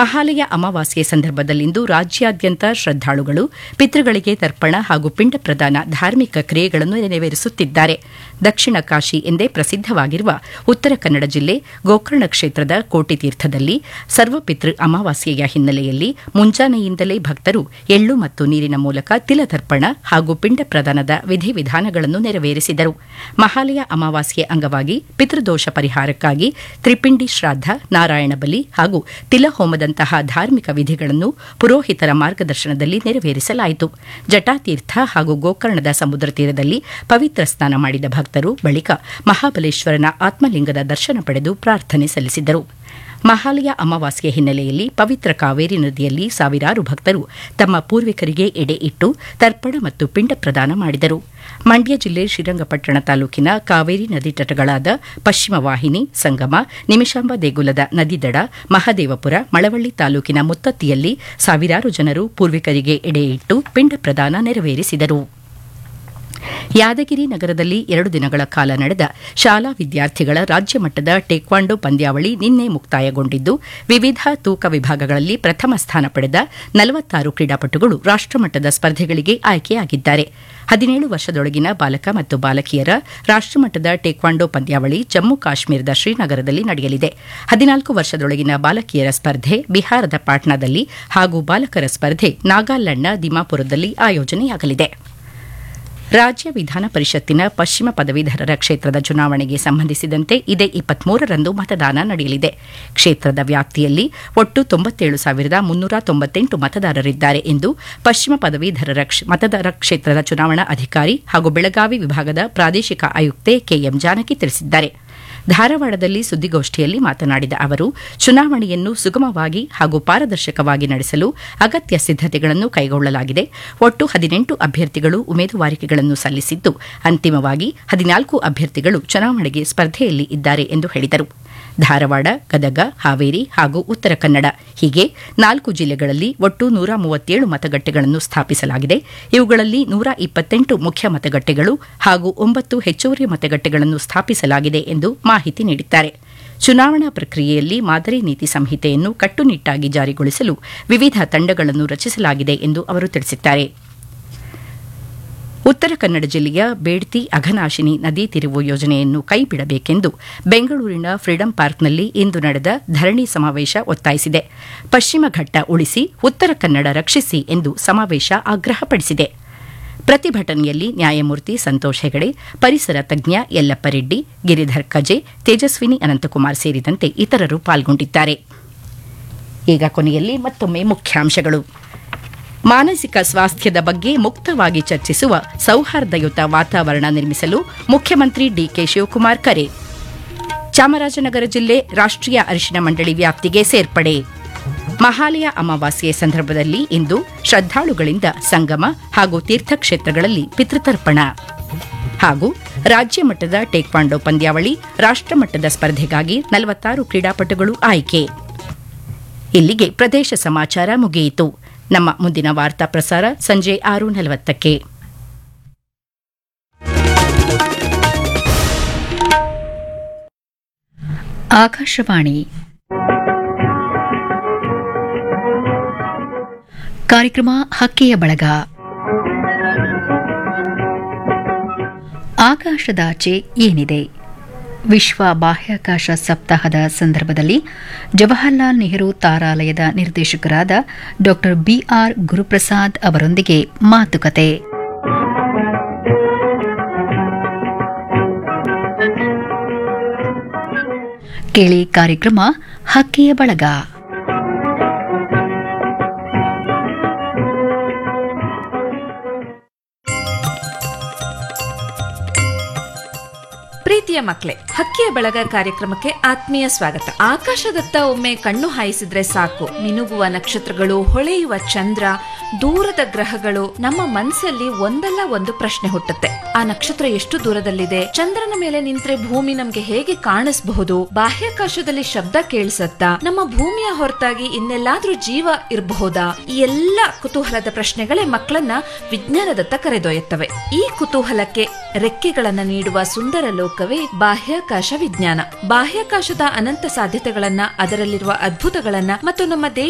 ಮಹಾಲಯ ಅಮಾವಾಸ್ಯೆ ಸಂದರ್ಭದಲ್ಲಿಂದು ರಾಜ್ಯಾದ್ಯಂತ ಶ್ರದ್ದಾಳುಗಳು ಪಿತೃಗಳಿಗೆ ತರ್ಪಣ ಹಾಗೂ ಪಿಂಡ ಪ್ರದಾನ ಧಾರ್ಮಿಕ ಕ್ರಿಯೆಗಳನ್ನು ನೆರವೇರಿಸುತ್ತಿದ್ದಾರೆ ದಕ್ಷಿಣ ಕಾಶಿ ಎಂದೇ ಪ್ರಸಿದ್ದವಾಗಿರುವ ಉತ್ತರ ಕನ್ನಡ ಜಿಲ್ಲೆ ಗೋಕರ್ಣ ಕ್ಷೇತ್ರದ ಕೋಟಿತೀರ್ಥದಲ್ಲಿ ಸರ್ವಪಿತೃ ಅಮಾವಾಸ್ಯೆಯ ಹಿನ್ನೆಲೆಯಲ್ಲಿ ಮುಂಜಾನೆಯಿಂದಲೇ ಭಕ್ತರು ಎಳ್ಳು ಮತ್ತು ನೀರಿನ ಮೂಲಕ ತಿಲತರ್ಪಣ ಹಾಗೂ ಪಿಂಡ ಪ್ರದಾನದ ವಿಧಿವಿಧಾನಗಳನ್ನು ನೆರವೇರಿಸಿದರು ಮಹಾಲಯ ಅಮಾವಾಸ್ಯೆ ಅಂಗವಾಗಿ ಪಿತೃದೋಷ ಪರಿಹಾರಕ್ಕಾಗಿ ತ್ರಿಪಿಂಡಿ ಶ್ರಾದ್ದ ನಾರಾಯಣ ಬಲಿ ಹಾಗೂ ತಿಲಹೋಮದಂತಹ ಧಾರ್ಮಿಕ ವಿಧಿಗಳನ್ನು ಪುರೋಹಿತರ ಮಾರ್ಗದರ್ಶನದಲ್ಲಿ ನೆರವೇರಿಸಲಾಯಿತು ಜಟಾತೀರ್ಥ ಹಾಗೂ ಗೋಕರ್ಣದ ಸಮುದ್ರ ತೀರದಲ್ಲಿ ಪವಿತ್ರ ಸ್ನಾನ ಮಾಡಿದ ಭಕ್ತರು ಬಳಿಕ ಮಹಾಬಲೇಶ್ವರನ ಆತ್ಮಲಿಂಗದ ದರ್ಶನ ಪಡೆದು ಪ್ರಾರ್ಥನೆ ಸಲ್ಲಿಸಿದರು ಮಹಾಲಯ ಅಮಾವಾಸ್ಯೆ ಹಿನ್ನೆಲೆಯಲ್ಲಿ ಪವಿತ್ರ ಕಾವೇರಿ ನದಿಯಲ್ಲಿ ಸಾವಿರಾರು ಭಕ್ತರು ತಮ್ಮ ಪೂರ್ವಿಕರಿಗೆ ಎಡೆ ಇಟ್ಟು ತರ್ಪಣ ಮತ್ತು ಪಿಂಡ ಪ್ರದಾನ ಮಾಡಿದರು ಮಂಡ್ಯ ಜಿಲ್ಲೆ ಶ್ರೀರಂಗಪಟ್ಟಣ ತಾಲೂಕಿನ ಕಾವೇರಿ ನದಿ ತಟಗಳಾದ ಪಶ್ಚಿಮ ವಾಹಿನಿ ಸಂಗಮ ನಿಮಿಷಾಂಬ ದೇಗುಲದ ನದಿದಡ ಮಹದೇವಪುರ ಮಳವಳ್ಳಿ ತಾಲೂಕಿನ ಮುತ್ತತ್ತಿಯಲ್ಲಿ ಸಾವಿರಾರು ಜನರು ಪೂರ್ವಿಕರಿಗೆ ಎಡೆ ಇಟ್ಟು ಪಿಂಡ ಪ್ರದಾನ ನೆರವೇರಿಸಿದರು ಯಾದಗಿರಿ ನಗರದಲ್ಲಿ ಎರಡು ದಿನಗಳ ಕಾಲ ನಡೆದ ಶಾಲಾ ವಿದ್ಯಾರ್ಥಿಗಳ ರಾಜ್ಯ ಮಟ್ಟದ ಟೇಕ್ವಾಂಡೋ ಪಂದ್ಯಾವಳಿ ನಿನ್ನೆ ಮುಕ್ತಾಯಗೊಂಡಿದ್ದು ವಿವಿಧ ತೂಕ ವಿಭಾಗಗಳಲ್ಲಿ ಪ್ರಥಮ ಸ್ಥಾನ ಪಡೆದ ನಲವತ್ತಾರು ಕ್ರೀಡಾಪಟುಗಳು ರಾಷ್ಟಮಟ್ಟದ ಸ್ಪರ್ಧೆಗಳಿಗೆ ಆಯ್ಕೆಯಾಗಿದ್ದಾರೆ ಹದಿನೇಳು ವರ್ಷದೊಳಗಿನ ಬಾಲಕ ಮತ್ತು ಬಾಲಕಿಯರ ರಾಷ್ಟಮಟ್ಟದ ಟೇಕ್ವಾಂಡೋ ಪಂದ್ಯಾವಳಿ ಜಮ್ಮು ಕಾಶ್ಮೀರದ ಶ್ರೀನಗರದಲ್ಲಿ ನಡೆಯಲಿದೆ ಹದಿನಾಲ್ಕು ವರ್ಷದೊಳಗಿನ ಬಾಲಕಿಯರ ಸ್ಪರ್ಧೆ ಬಿಹಾರದ ಪಾಟ್ನಾದಲ್ಲಿ ಹಾಗೂ ಬಾಲಕರ ಸ್ಪರ್ಧೆ ನಾಗಾಲ್ಯಾಂಡ್ನ ದಿಮಾಪುರದಲ್ಲಿ ಆಯೋಜನೆಯಾಗಲಿದೆ ರಾಜ್ಯ ವಿಧಾನ ಪರಿಷತ್ತಿನ ಪಶ್ಚಿಮ ಪದವೀಧರರ ಕ್ಷೇತ್ರದ ಚುನಾವಣೆಗೆ ಸಂಬಂಧಿಸಿದಂತೆ ಇದೇ ಇಪ್ಪತ್ಮೂರರಂದು ಮತದಾನ ನಡೆಯಲಿದೆ ಕ್ಷೇತ್ರದ ವ್ಯಾಪ್ತಿಯಲ್ಲಿ ಒಟ್ಟು ತೊಂಬತ್ತೇಳು ಸಾವಿರದ ಮುನ್ನೂರ ತೊಂಬತ್ತೆಂಟು ಮತದಾರರಿದ್ದಾರೆ ಎಂದು ಪಶ್ಚಿಮ ಪದವೀಧರರ ಮತದಾರ ಕ್ಷೇತ್ರದ ಚುನಾವಣಾ ಅಧಿಕಾರಿ ಹಾಗೂ ಬೆಳಗಾವಿ ವಿಭಾಗದ ಪ್ರಾದೇಶಿಕ ಆಯುಕ್ತೆ ಕೆಎಂ ಜಾನಕಿ ತಿಳಿಸಿದ್ದಾರೆ ಧಾರವಾಡದಲ್ಲಿ ಸುದ್ದಿಗೋಷ್ಠಿಯಲ್ಲಿ ಮಾತನಾಡಿದ ಅವರು ಚುನಾವಣೆಯನ್ನು ಸುಗಮವಾಗಿ ಹಾಗೂ ಪಾರದರ್ಶಕವಾಗಿ ನಡೆಸಲು ಅಗತ್ಯ ಸಿದ್ದತೆಗಳನ್ನು ಕೈಗೊಳ್ಳಲಾಗಿದೆ ಒಟ್ಟು ಹದಿನೆಂಟು ಅಭ್ಯರ್ಥಿಗಳು ಉಮೇದುವಾರಿಕೆಗಳನ್ನು ಸಲ್ಲಿಸಿದ್ದು ಅಂತಿಮವಾಗಿ ಹದಿನಾಲ್ಕು ಅಭ್ಯರ್ಥಿಗಳು ಚುನಾವಣೆಗೆ ಸ್ಪರ್ಧೆಯಲ್ಲಿ ಇದ್ದಾರೆ ಎಂದು ಹೇಳಿದರು ಧಾರವಾಡ ಗದಗ ಹಾವೇರಿ ಹಾಗೂ ಉತ್ತರ ಕನ್ನಡ ಹೀಗೆ ನಾಲ್ಕು ಜಿಲ್ಲೆಗಳಲ್ಲಿ ಒಟ್ಟು ನೂರ ಮೂವತ್ತೇಳು ಮತಗಟ್ಟೆಗಳನ್ನು ಸ್ಥಾಪಿಸಲಾಗಿದೆ ಇವುಗಳಲ್ಲಿ ನೂರ ಇಪ್ಪತ್ತೆಂಟು ಮುಖ್ಯ ಮತಗಟ್ಟೆಗಳು ಹಾಗೂ ಒಂಬತ್ತು ಹೆಚ್ಚುವರಿ ಮತಗಟ್ಟೆಗಳನ್ನು ಸ್ಥಾಪಿಸಲಾಗಿದೆ ಎಂದು ಮಾಹಿತಿ ನೀಡಿದ್ದಾರೆ ಚುನಾವಣಾ ಪ್ರಕ್ರಿಯೆಯಲ್ಲಿ ಮಾದರಿ ನೀತಿ ಸಂಹಿತೆಯನ್ನು ಕಟ್ಟುನಿಟ್ಟಾಗಿ ಜಾರಿಗೊಳಿಸಲು ವಿವಿಧ ತಂಡಗಳನ್ನು ರಚಿಸಲಾಗಿದೆ ಎಂದು ಅವರು ತಿಳಿಸಿದ್ದಾರೆ ಉತ್ತರ ಕನ್ನಡ ಜಿಲ್ಲೆಯ ಬೇಡ್ತಿ ಅಘನಾಶಿನಿ ನದಿ ತಿರುವು ಯೋಜನೆಯನ್ನು ಕೈಬಿಡಬೇಕೆಂದು ಬೆಂಗಳೂರಿನ ಫ್ರೀಡಂ ಪಾರ್ಕ್ನಲ್ಲಿ ಇಂದು ನಡೆದ ಧರಣಿ ಸಮಾವೇಶ ಒತ್ತಾಯಿಸಿದೆ ಪಶ್ಚಿಮ ಘಟ್ಟ ಉಳಿಸಿ ಉತ್ತರ ಕನ್ನಡ ರಕ್ಷಿಸಿ ಎಂದು ಸಮಾವೇಶ ಆಗ್ರಹಪಡಿಸಿದೆ ಪ್ರತಿಭಟನೆಯಲ್ಲಿ ನ್ಯಾಯಮೂರ್ತಿ ಸಂತೋಷ್ ಹೆಗಡೆ ಪರಿಸರ ತಜ್ಞ ಯಲ್ಲಪ್ಪ ರೆಡ್ಡಿ ಗಿರಿಧರ್ ಕಜೆ ತೇಜಸ್ವಿನಿ ಅನಂತಕುಮಾರ್ ಸೇರಿದಂತೆ ಇತರರು ಪಾಲ್ಗೊಂಡಿದ್ದಾರೆ ಈಗ ಕೊನೆಯಲ್ಲಿ ಮತ್ತೊಮ್ಮೆ ಮುಖ್ಯಾಂಶಗಳು ಮಾನಸಿಕ ಸ್ವಾಸ್ಥ್ಯದ ಬಗ್ಗೆ ಮುಕ್ತವಾಗಿ ಚರ್ಚಿಸುವ ಸೌಹಾರ್ದಯುತ ವಾತಾವರಣ ನಿರ್ಮಿಸಲು ಮುಖ್ಯಮಂತ್ರಿ ಡಿಕೆ ಶಿವಕುಮಾರ್ ಕರೆ ಚಾಮರಾಜನಗರ ಜಿಲ್ಲೆ ರಾಷ್ಟ್ರೀಯ ಅರಿಶಿನ ಮಂಡಳಿ ವ್ಯಾಪ್ತಿಗೆ ಸೇರ್ಪಡೆ ಮಹಾಲಯ ಅಮಾವಾಸ್ಯೆ ಸಂದರ್ಭದಲ್ಲಿ ಇಂದು ಶ್ರದ್ದಾಳುಗಳಿಂದ ಸಂಗಮ ಹಾಗೂ ತೀರ್ಥಕ್ಷೇತ್ರಗಳಲ್ಲಿ ಪಿತೃತರ್ಪಣ ಹಾಗೂ ರಾಜ್ಯ ಮಟ್ಟದ ಟೇಕ್ವಾಂಡೋ ಪಂದ್ಯಾವಳಿ ರಾಷ್ಟ್ರಮಟ್ಟದ ಸ್ಪರ್ಧೆಗಾಗಿ ನಲವತ್ತಾರು ಕ್ರೀಡಾಪಟುಗಳು ಆಯ್ಕೆ ಇಲ್ಲಿಗೆ ಪ್ರದೇಶ ಸಮಾಚಾರ ಮುಗಿಯಿತು ನಮ್ಮ ಮುಂದಿನ ವಾರ್ತಾ ಪ್ರಸಾರ ಸಂಜೆ ಆರು ನಲವತ್ತಕ್ಕೆ ಆಕಾಶವಾಣಿ ಕಾರ್ಯಕ್ರಮ ಹಕ್ಕಿಯ ಬಳಗ ಆಕಾಶದಾಚೆ ಏನಿದೆ ವಿಶ್ವ ಬಾಹ್ಯಾಕಾಶ ಸಪ್ತಾಹದ ಸಂದರ್ಭದಲ್ಲಿ ಜವಾಹರ್ಲಾಲ್ ನೆಹರು ತಾರಾಲಯದ ನಿರ್ದೇಶಕರಾದ ಡಾ ಬಿಆರ್ ಗುರುಪ್ರಸಾದ್ ಅವರೊಂದಿಗೆ ಮಾತುಕತೆ ಕೇಳಿ ಕಾರ್ಯಕ್ರಮ ಹಕ್ಕಿಯ ಬಳಗ ಪ್ರೀತಿಯ ಮಕ್ಕಳೇ ಹಕ್ಕಿಯ ಬಳಗ ಕಾರ್ಯಕ್ರಮಕ್ಕೆ ಆತ್ಮೀಯ ಸ್ವಾಗತ ಆಕಾಶದತ್ತ ಒಮ್ಮೆ ಕಣ್ಣು ಹಾಯಿಸಿದ್ರೆ ಸಾಕು ಮಿನುಗುವ ನಕ್ಷತ್ರಗಳು ಹೊಳೆಯುವ ಚಂದ್ರ ದೂರದ ಗ್ರಹಗಳು ನಮ್ಮ ಮನಸ್ಸಲ್ಲಿ ಒಂದಲ್ಲ ಒಂದು ಪ್ರಶ್ನೆ ಹುಟ್ಟುತ್ತೆ ಆ ನಕ್ಷತ್ರ ಎಷ್ಟು ದೂರದಲ್ಲಿದೆ ಚಂದ್ರನ ಮೇಲೆ ನಿಂತ್ರೆ ಭೂಮಿ ನಮ್ಗೆ ಹೇಗೆ ಕಾಣಿಸಬಹುದು ಬಾಹ್ಯಾಕಾಶದಲ್ಲಿ ಶಬ್ದ ಕೇಳಿಸತ್ತಾ ನಮ್ಮ ಭೂಮಿಯ ಹೊರತಾಗಿ ಇನ್ನೆಲ್ಲಾದ್ರೂ ಜೀವ ಇರಬಹುದಾ ಈ ಎಲ್ಲ ಕುತೂಹಲದ ಪ್ರಶ್ನೆಗಳೇ ಮಕ್ಕಳನ್ನ ವಿಜ್ಞಾನದತ್ತ ಕರೆದೊಯ್ಯುತ್ತವೆ ಈ ಕುತೂಹಲಕ್ಕೆ ರೆಕ್ಕೆಗಳನ್ನ ನೀಡುವ ಸುಂದರ ಲೋಕವೇ ಬಾಹ್ಯಾಕಾಶ ವಿಜ್ಞಾನ ಬಾಹ್ಯಾಕಾಶದ ಅನಂತ ಸಾಧ್ಯತೆಗಳನ್ನ ಅದರಲ್ಲಿರುವ ಅದ್ಭುತಗಳನ್ನ ಮತ್ತು ನಮ್ಮ ದೇಶ